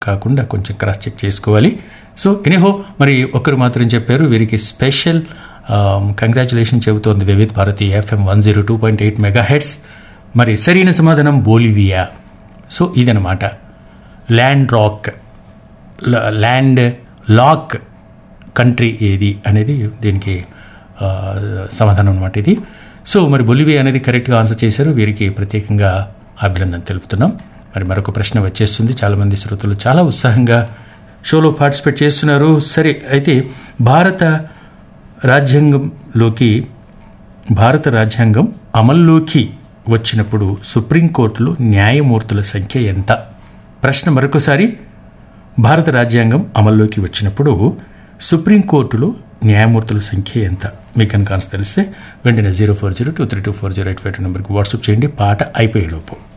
కాకుండా కొంచెం cross check చేసుకోవాలి సో ఎనీహో మరి ఒకరు మాత్రం చెప్పారు వీరికి స్పెషల్ కంగ్రాచులేషన్ చెబుతోంది Vividh Bharati FM one zero two point eight mega heads మరి సరైన సమాధానం బోలివియా సో ఇదనమాట ల్యాండ్ రాక్ ల- ల్యాండ్ లాక్ కంట్రీ ఏది అనేది దీనికి ఆ, సమాధానం అనమాట ఇది సో మరి బొలివియా అనేది కరెక్ట్గా ఆన్సర్ చేశారు వీరికి ప్రత్యేకంగా అభినందన తెలుపుతున్నాం మరి మరొక ప్రశ్న వచ్చేస్తుంది చాలామంది శ్రోతలు చాలా ఉత్సాహంగా షోలో పార్టిసిపేట్ చేస్తున్నారు సరే అయితే భారత రాజ్యాంగంలోకి భారత రాజ్యాంగం అమల్లోకి వచ్చినప్పుడు సుప్రీంకోర్టులో న్యాయమూర్తుల సంఖ్య ఎంత ప్రశ్న మరొకసారి భారత రాజ్యాంగం అమల్లోకి వచ్చినప్పుడు సుప్రీంకోర్టులో న్యాయమూర్తుల సంఖ్య ఎంత మీకు కనుక ఆన్సర్ తెలిస్తే వెంటనే zero four zero two three two four zero eight five two నెంబర్కి వాట్సాప్ చేయండి పాట అయిపోయేలోపు